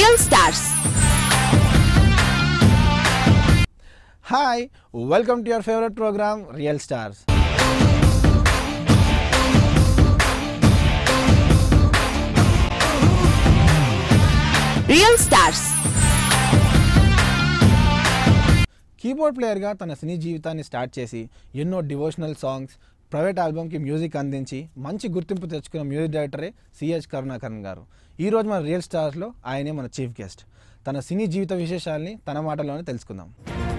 Real Stars. Hi, welcome to your favorite program, Real Stars. Real Stars. Keyboard ప్లేయర్గా తన సినీ జీవితాన్ని start చేసి ఎన్నో డివోషనల్ సాంగ్స్ ప్రైవేట్ ఆల్బమ్కి మ్యూజిక్ అందించి మంచి గుర్తింపు తెచ్చుకున్న మ్యూజిక్ డైరెక్టరే సిహెచ్ కరుణాకరణ్ గారు ఈరోజు మన రియల్ స్టార్స్లో ఆయనే మన చీఫ్ గెస్ట్ తన సినీ జీవిత విశేషాల్ని తన మాటల్లోనే తెలుసుకుందాం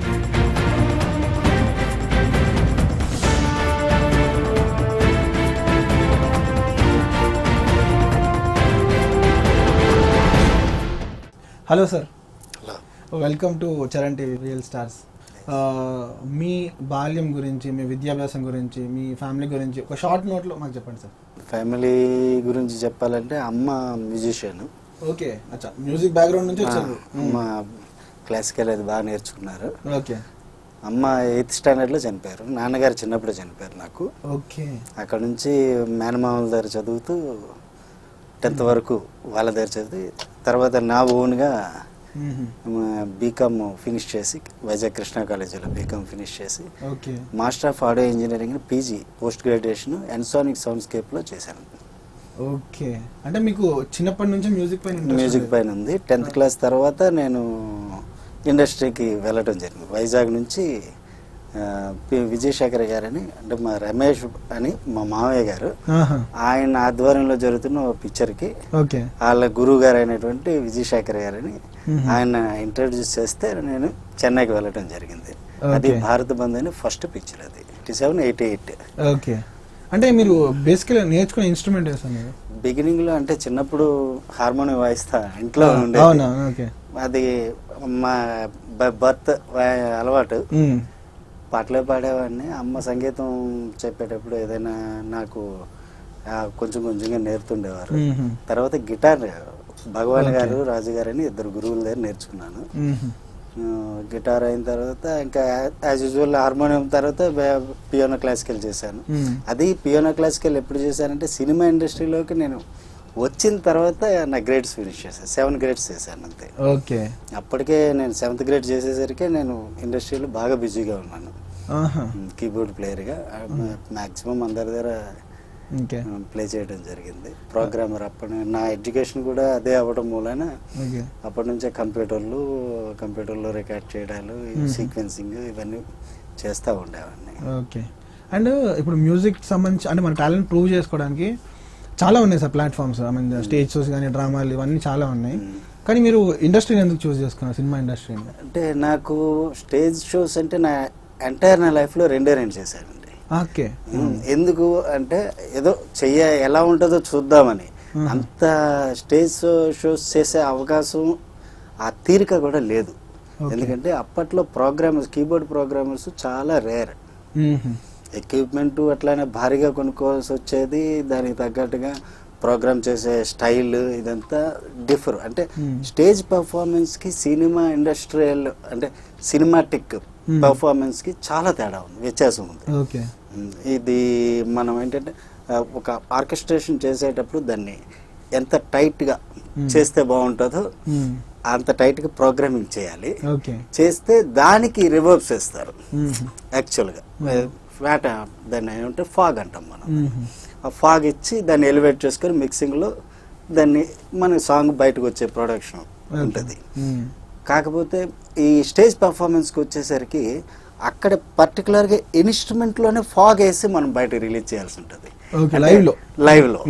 hello sir hello welcome to Charan TV real stars ఆ, మీ బాల్యం గురించి మీ విద్యాభ్యాసం గురించి మీ ఫ్యామిలీ గురించి ఒక షార్ట్ నోట్లో మాకు చెప్పండి సార్ ఫ్యామిలీ గురించి చెప్పాలంటే అమ్మ మ్యూజిషియన్ ఓకే అచ్చా మ్యూజిక్ బ్యాక్గ్రౌండ్ నుంచి వచ్చారు అమ్మ క్లాసికల్ అది బాగా నేర్చుకున్నారు ఓకే అమ్మ ఎయిత్ స్టాండర్డ్లో చనిపోయారు నాన్నగారు చిన్నప్పుడు చనిపోయారు నాకు ఓకే అక్కడ నుంచి మేనమామల దగ్గర చదువుతూ టెన్త్ వరకు వాళ్ళ దగ్గర చదివి తర్వాత నా ఓన్గా బీకామ్ ఫినిష్ చేసి వైజాగ్ కృష్ణా కాలేజీలో బీకామ్ ఫినిష్ చేసి okay master of audio engineering PG post graduation ఎన్సానిక్ సౌండ్స్కేప్లో చేశాను ఓకే అంటే మీకు చిన్నప్పటి నుంచి మ్యూజిక్ పైన interest మ్యూజిక్ ఉండేది? పైన ఉంది టెన్త్ క్లాస్ తర్వాత నేను ఇండస్ట్రీకి వెళ్ళటం జరిగింది వైజాగ్ నుంచి ఆ, పి విజయశేఖర్ గారని అంటే మా రమేష్ అని మా మామయ్య గారు ఆహా. ఆయన ఆధ్వర్యంలో జరుగుతున్న ఓ పిక్చర్కి ఓకే వాళ్ళ గురువు గారు అయినటువంటి విజయశేఖర్ గారని మ్మ్. ఆయన ఇంట్రడ్యూస్ చేస్తే నేను చెన్నైకి వెళ్ళటం జరిగింది అది Okay. భారత బంద్ అని ఫస్ట్ పిక్చర్ అది eighty seven eighty eight okay అంటే మీరు బేసికల్ నేర్చుకునే ఇన్స్ట్రుమెంట్ వేస్తాను మీరు బిగినింగ్ లో అంటే చిన్నప్పుడు హార్మోనియం వాయిస్తా ఇంట్లో ఉండేది అవునా ఓకే అది మా బర్త్ అలవాటు మ్మ్. పాటలే పాడేవాడిని అమ్మ సంగీతం చెప్పేటప్పుడు ఏదైనా నాకు ఆ, కొంచెం కొంచెంగా నేర్తుండేవారు మ్మ్. తర్వాత గిటార్ భగవాన్ Okay. గారు రాజు గారు అని ఇద్దరు గురువుల దగ్గర నేర్చుకున్నాను మ్మ్. ఆ, గిటార్ అయిన తర్వాత ఇంకా యాజ్ యూజువల్ హార్మోనియం తర్వాత బే- పియానో క్లాసికల్ చేశాను మ్మ్. అది పియానో క్లాసికల్ ఎప్పుడు చేశానంటే సినిమా ఇండస్ట్రీలోకి నేను వచ్చిన తర్వాత నా గ్రేడ్స్ ఫినిష్ చేశాను సెవెన్ గ్రేడ్స్ చేశాను అంతే ఓకే అప్పటికే నేను సెవెంత్ గ్రేడ్ చేసేసరికి నేను ఇండస్ట్రీలో బాగా బిజీగా ఉన్నాను ఆహా. కీబోర్డ్ ప్లేయర్గా మ్యాక్సిమం అందరి దగ్గర ఓకే ప్లే చేయడం జరిగింది ప్రోగ్రామర్ అప్పటి నా ఎడ్యుకేషన్ కూడా అదే అవ్వడం మూలన ఓకే అప్పటి నుంచే కంప్యూటర్లు కంప్యూటర్లో రికార్డ్ చేయడాలు Mhm. సీక్వెన్సింగ్ ఇవన్నీ చేస్తూ ఉండేవాడిని ఓకే అండ్ ఇప్పుడు మ్యూజిక్ సంబంధించి అంటే మన టాలెంట్ ప్రూవ్ చేసుకోవడానికి చాలా ఉన్నాయి sir platforms I mean stage shows కానీ డ్రామాలు ఇవన్నీ చాలా ఉన్నాయి Mm. కానీ మీరు ఇండస్ట్రీని ఎందుకు చూస్ చేసుకున్నారు సినిమా ఇండస్ట్రీని అంటే నాకు స్టేజ్ షోస్ అంటే నా ఎంటైర్ నా లైఫ్లో రెండే రెండు చేశానండి ఓకే ఎందుకు అంటే ఏదో చెయ్య ఎలా ఉంటుందో చూద్దామని Mhm. అంత స్టేజ్ షోస్ చేసే అవకాశం ఆ తీరిక కూడా లేదు Okay. ఎందుకంటే అప్పట్లో ప్రోగ్రామర్స్ కీబోర్డ్ ప్రోగ్రామర్స్ చాలా రేర్ ఎక్విప్మెంట్ అట్లానే భారీగా కొనుక్కోవాల్సి వచ్చేది దానికి తగ్గట్టుగా ప్రోగ్రామ్ చేసే స్టైల్ ఇదంతా డిఫర్ అంటే Hmm. స్టేజ్ పర్ఫార్మెన్స్ కి సినిమా ఇండస్ట్రియల్ అంటే సినిమాటిక్ Hmm. పర్ఫార్మెన్స్ కి చాలా తేడా ఉంది వ్యత్యాసం ఉంది ఓకే ఉమ్, ఇది మనం ఏంటంటే ఆ, ఒక ఆర్కెస్ట్రేషన్ చేసేటప్పుడు దాన్ని ఎంత టైట్ గా Hmm. చేస్తే బాగుంటుందో అంత టైట్ గా ప్రోగ్రామింగ్ చేయాలి ఓకే చేస్తే దానికి రివర్బ్స్ వేస్తారు యాక్చువల్గా ఫ్లాట్ దాన్ని ఏమంటే ఫాగ్ అంటాం మనం ఆ ఫాగ్ ఇచ్చి దాన్ని ఎలివేట్ చేసుకొని మిక్సింగ్లో దాన్ని మన సాంగ్ బయటకు వచ్చే ప్రొడక్షన్ ఉంటుంది కాకపోతే ఈ స్టేజ్ పర్ఫార్మెన్స్కి వచ్చేసరికి అక్కడ పర్టికులర్గా ఇన్స్ట్రుమెంట్లోనే ఫాగ్ వేసి మనం బయట రిలీజ్ చేయాల్సి ఉంటుంది Okay, live లో. లైవ్లో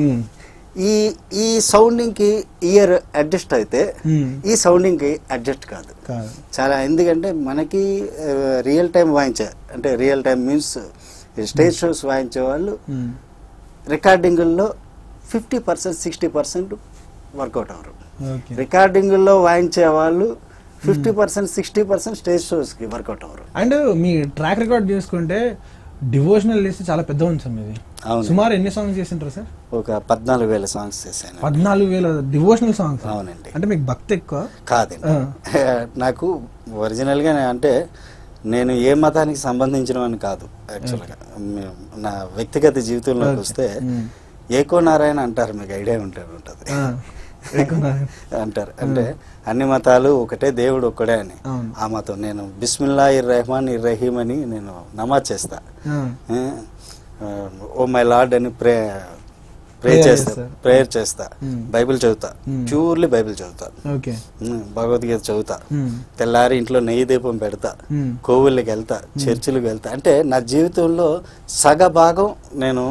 ఈ ఈ సౌండింగ్కి ఇయర్ అడ్జస్ట్ అయితే Hmm. ఈ సౌండింగ్కి అడ్జస్ట్ కాదు కాదు చాలా ఎందుకంటే మనకి రియల్ టైం వాయించే అంటే real time means stage shows వాయించే వాళ్ళు రికార్డింగుల్లో fifty percent sixty percent work out అవ్వరు ఓకే రికార్డింగుల్లో వాయించే వాళ్ళు fifty percent sixty percent stage షోస్కి వర్కౌట్ అవ్వరు అండ్ మీ ట్రాక్ రికార్డ్ చేసుకుంటే డివోషనల్ లిస్ట్ చాలా పెద్ద ఉంది సార్ మీది అవును. సుమారు ఎన్ని సాంగ్స్ చేసింటారు సార్ ఒక పద్నాలుగు వేల సాంగ్స్ చేశాను పద్నాలుగు వేల డివోషనల్ సాంగ్స్ అవునండి. అంటే మీకు భక్తి ఎక్కువ కాదండి నాకు ఒరిజినల్గా అంటే నేను ఏ మతానికి సంబంధించిన అని కాదు యాక్చువల్గా మే- నా వ్యక్తిగత జీవితంలోకి Okay. వస్తే Mm. ఏకో నారాయణ అంటారు మీకు ఐడియా ఉంటే ఉంటుంది ఆ. ఎక్కువ అంటారు అంటే అన్ని మతాలు ఒకటే దేవుడు ఒక్కడే అని అవును. ఆ మతం నేను బిస్మిల్లా ఇర్ రెహమాన్ ఇర్ రహీం అని నేను నమాజ్ చేస్తా ఆ, ఏ, ఆ, ఓ మై లార్డ్ అని ప్రే ప్రే Prayer చేస్తా చేస్తారు. ప్రేయర్ చేస్తా Hmm. బైబిల్ చదువుతా Hmm. ప్యూర్లీ బైబిల్ చదువుతా ఓకే ఉమ్, భగవద్గీత చదువుతా ఉమ్, తెల్లారి ఇంట్లో నెయ్యి దీపం పెడతా ఉమ్, కోవిళ్ళకి వెళ్తా చర్చిలకు వెళ్తా అంటే నా జీవితంలో సగ భాగం నేను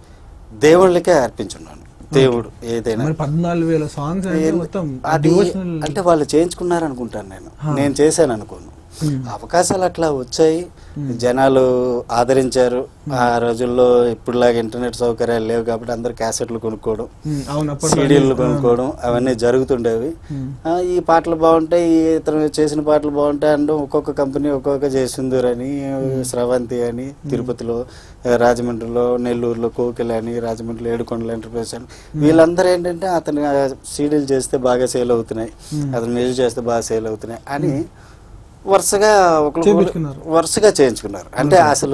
దేవుళ్ళకే అర్పించున్నాను దేవుడు ఏదైనా మరి పద్నాలుగు వేల సాంగ్స్ అంటే ఏం- మొత్తం అది డివోషనల్ అంటే వాళ్ళు చేయించుకున్నారు అనుకుంటాను నేను హా. నేను చేశాను అనుకోను Hmm. అవకాశాలు అట్లా వచ్చాయి జనాలు ఆదరించారు ఆ రోజుల్లో ఇప్పుడులాగా ఇంటర్నెట్ సౌకర్యాలు లేవు కాబట్టి అందరు క్యాసెట్లు కొనుక్కోవడం ఉమ్, అవును అప్పట్లో సీడీలు అన్ని- కొనుక్కోవడం అవన్నీ జరుగుతుండేవి ఉమ్, ఆ, ఈ పాటలు బాగుంటాయి ఈ ఇతను చేసిన పాటలు బాగుంటాయి అంటే ఒక్కొక్క కంపెనీ ఒక్కొక్క జయసుందర్ అని స్రవంతి అని తిరుపతిలో ఆ, రాజమండ్రిలో నెల్లూరులో కోకిల అని రాజమండ్రిలో ఏడుకొండల ఎంటర్ప్రైజ్ అని వీళ్ళందరూ ఏంటంటే అతను ఆ, సీడీలు చేస్తే బాగా సేల్ అవుతున్నాయి Hmm. అతను మ్యూజిక్ చేస్తే బాగా సేల్ అవుతున్నాయి అని వరుసగా ఒకరు చేపించుకున్నారు. వరుసగా చేయించుకున్నారు అంటే అసలు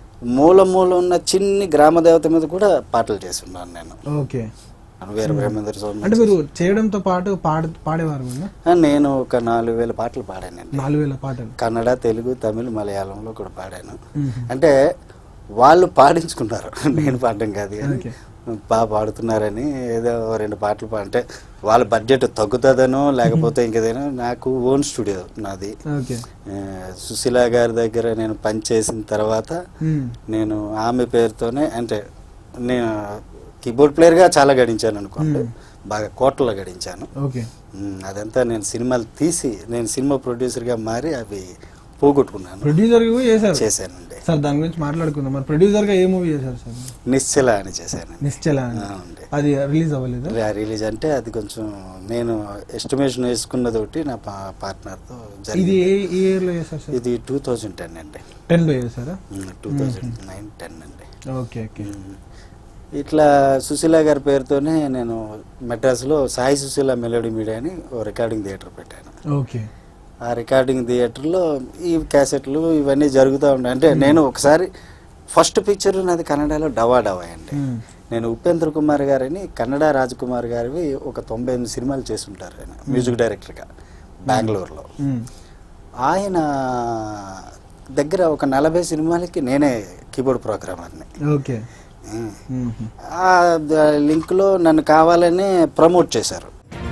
మూల మూల ఉన్న చిన్ని గ్రామ దేవత మీద కూడా పాటలు చేస్తున్నాను నేను ఓకే వీర బ్రహ్మేంద్ర స్వామి అంటే మీరు చేయడంతో పాటు పాడ పాడేవారు కూడా ఆ, నేను ఒక నాలుగు వేల పాటలు పాడానండి నాలుగు వేల పాటలు కన్నడ తెలుగు తమిళ్ మలయాళంలో కూడా పాడాను ఉమ్, అంటే వాళ్ళు పాడించుకున్నారు నేను పాడడం కాదు కానీ ఓకే. బాగా పాడుతున్నారని ఏదో ఓ రెండు పాటలు పా అంటే వాళ్ళ బడ్జెట్ తగ్గుతుందనో లేకపోతే ఇంకేదైనా నాకు ఓన్ స్టూడియో నాది ఓకే ఆ, సుశీల గారి దగ్గర నేను పనిచేసిన తర్వాత ఉమ్, నేను ఆమె పేరుతోనే అంటే నేను కీబోర్డ్ ప్లేయర్గా చాలా గడించాను అనుకోండి మ్మ్. బాగా కోట్లలో గడించాను ఓకే మ్మ్. అదంతా నేను సినిమాలు తీసి నేను సినిమా ప్రొడ్యూసర్గా మారి అవి పోగొట్టుకున్నాను ప్రొడ్యూసర్ కూడా చేశారు చేశానండి సార్ దాని గురించి మాట్లాడుకుందాం మరి ప్రొడ్యూసర్ గా ఏ మూవీ చేశారు సార్ నిశ్చల అని చేశాను నిశ్చల అని. అవునండి. అది రిలీజ్ అవ్వలేదు రిలీజ్ అంటే అది కొంచెం నేను ఎస్టిమేషన్ వేసుకున్నది ఒకటి నా పార్ట్నర్తో ఇది జరిగింది ఏ ఇయర్ లో చేశారు సార్ ఇది టూ థౌజండ్ టెన్ అండి టెన్ లో చేశారా టూ థౌజండ్ నైన్ టెన్ అండి ఓకే ఓకే మ్మ్. ఇట్లా సుశీల గారి పేరుతోనే నేను మెడ్రాస్లో సాయి సుశీల మెలోడీ మీడియా అని ఓ రికార్డింగ్ థియేటర్ పెట్టాను ఓకే ఆ రికార్డింగ్ థియేటర్లో ఈ క్యాసెట్లు ఇవన్నీ జరుగుతూ ఉంటాయి అంటే నేను ఒకసారి ఫస్ట్ పిక్చర్ నాది కన్నడలో డవా డవా అండి మ్మ్. నేను ఉపేంద్ర కుమార్ గారిని కన్నడ రాజకుమార్ గారివి ఒక తొంభై ఎనిమిది సినిమాలు చేస్తుంటారు ఆయన మ్యూజిక్ డైరెక్టర్గా బెంగళూరులో మ్మ్. ఆయన దగ్గర ఒక నలభై సినిమాలకి నేనే కీబోర్డ్ ప్రోగ్రామర్ని ఓకే మ్మ్. ఆ ద- లింక్లో నన్ను కావాలని ప్రమోట్ చేశారు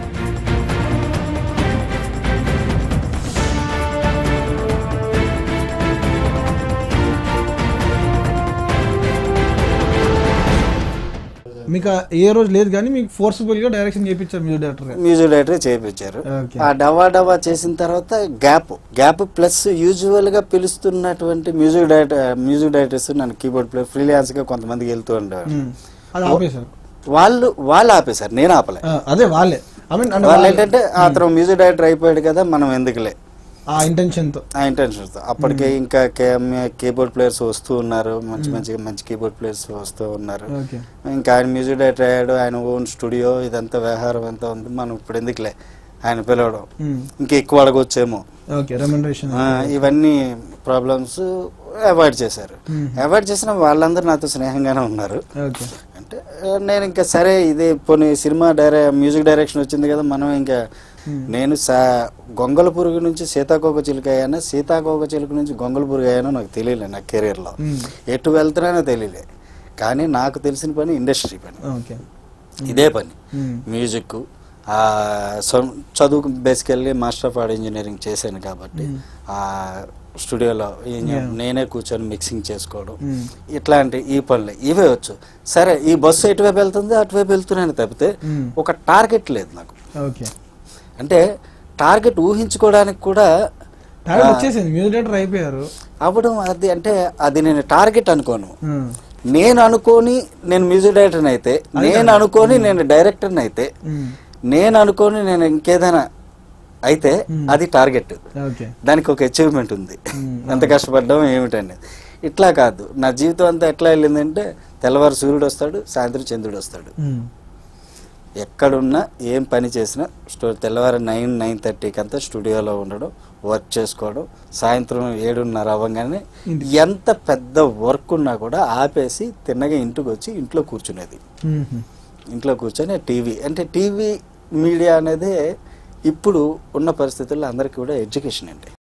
మీకు ఆ ఏ రోజు లేదు కానీ మీకు ఫోర్స్ఫుల్ గా డైరెక్షన్ చేయించారు మ్యూజిక్ డైరెక్టర్ గా మ్యూజిక్ డైరెక్టర్ చేయించారు Okay. ఆ డవా డవా చేసిన తర్వాత గ్యాప్ గ్యాప్ ప్లస్ యూజువల్ గా పిలుస్తున్నటువంటి మ్యూజిక్ డైరెక్టర్ మ్యూజిక్ డైరెక్టర్స్ నన్ను కీబోర్డ్ ప్లే ఫ్రీలాన్స్ గా కొంతమందికి వెళ్తూ ఉండేవారు మ్మ్. అది ఆపేశారు వాళ్ళు వాళ్ళు ఆపేశారు నేను ఆపలే ఆ, అదే వాళ్ళే ఐ మీన్ అంటే వాళ్ళు వాళ్ళే. ఏంటంటే అతను మ్యూజిక్ డైరెక్టర్ అయిపోయాడు కదా మనం ఎందుకులే ఆ ఇంటెన్షన్ తో ఆ ఇంటెన్షన్తో అప్పటికే ఇంకా కీబోర్డ్ ప్లేయర్స్ వస్తూ ఉన్నారు మంచి మంచి మంచి కీబోర్డ్ ప్లేయర్స్ వస్తూ ఉన్నారు ఓకే ఇంకా ఆయన మ్యూజిక్ డైరెక్టర్ అయ్యాడు ఆయన ఓన్ స్టూడియో ఇదంతా వ్యవహారం అంతా ఉంది మనం ఇప్పుడు ఎందుకులే ఆయన పిలవడం మ్మ్. ఇంకా ఎక్కువ అడగొచ్చేమో ఓకే రెమ్యునరేషన్ ఆ, ఇవన్నీ ప్రాబ్లమ్స్ అవాయిడ్ చేశారు మ్మ్. అవాయిడ్ చేసిన వాళ్ళందరూ నాతో స్నేహంగానే ఉన్నారు ఓకే అంటే ఆ, నేను ఇంకా సరే ఇదే పోనీ సినిమా డైరె మ్యూజిక్ డైరెక్షన్ వచ్చింది కదా మనం ఇంకా మ్మ్. నేను సా గొంగళ పురుగు నుంచి సీతాకోక చిలుక అయ్యాను సీతాకోక చిలుక నుంచి గొంగళ పురుగు అయ్యానో నాకు తెలియలే నా కెరీర్లో మ్మ్. ఎటు వెళ్తున్నానో తెలియలే కానీ నాకు తెలిసిన పని ఇండస్ట్రీ పని ఓకే ఇదే పని మ్మ్. మ్యూజిక్ ఆ, సొం- చదువుకు basically master of art engineering చేశాను కాబట్టి మ్మ్. ఆ స్టూడియోలో ఈ- Yeah. నేనే కూర్చొని మిక్సింగ్ చేసుకోవడం మ్మ్. ఇట్లాంటి ఈ పనులు ఇవే వచ్చు సరే ఈ బస్సు ఎటువైపు వెళ్తుంది అటువైపు వెళ్తున్నాను తప్పితే మ్మ్. ఒక టార్గెట్ లేదు నాకు ఓకే అంటే టార్గెట్ ఊహించుకోవడానికి కూడా టాలెంట్ ఆ, వచ్చేసింది మ్యూజిక్ డైరెక్టర్ అయిపోయారు అవ్వడం అది అంటే అది నేను టార్గెట్ అనుకోను మ్మ్. నేను అనుకోని నేను మ్యూజిక్ డైరెక్టర్ అయితే అది నేను కాదు. అనుకోని నేను డైరెక్టర్ని అయితే మ్మ్. నేను అనుకోని నేను ఇంకేదైనా అయితే మ్మ్. అది టార్గెట్ ఓకే దానికి ఒక అచీవ్మెంట్ ఉంది మ్మ్. ఎంత కష్టపడ్డాం ఏమిటనేది ఇట్లా కాదు నా జీవితం అంతా ఎట్లా వెళ్ళిందంటే తెల్లవారు సూర్యుడు వస్తాడు సాయంత్రం చంద్రుడు వస్తాడు మ్మ్. ఎక్కడున్నా ఏం పని చేసినా స్టో తెల్లవారు నైన్ నైన్ థర్టీకి అంతా స్టూడియోలో ఉండడం వర్క్ చేసుకోవడం సాయంత్రం ఏడున్నర అవ్వగానే ఇంటికి. ఎంత పెద్ద వర్క్ ఉన్నా కూడా ఆపేసి తిన్నగా ఇంటికి వచ్చి ఇంట్లో కూర్చునేది మ్మ్. ఇంట్లో కూర్చొని టీవీ అంటే టీవీ మీడియా అనేది ఇప్పుడు ఉన్న పరిస్థితుల్లో అందరికీ కూడా ఎడ్యుకేషన్ అండి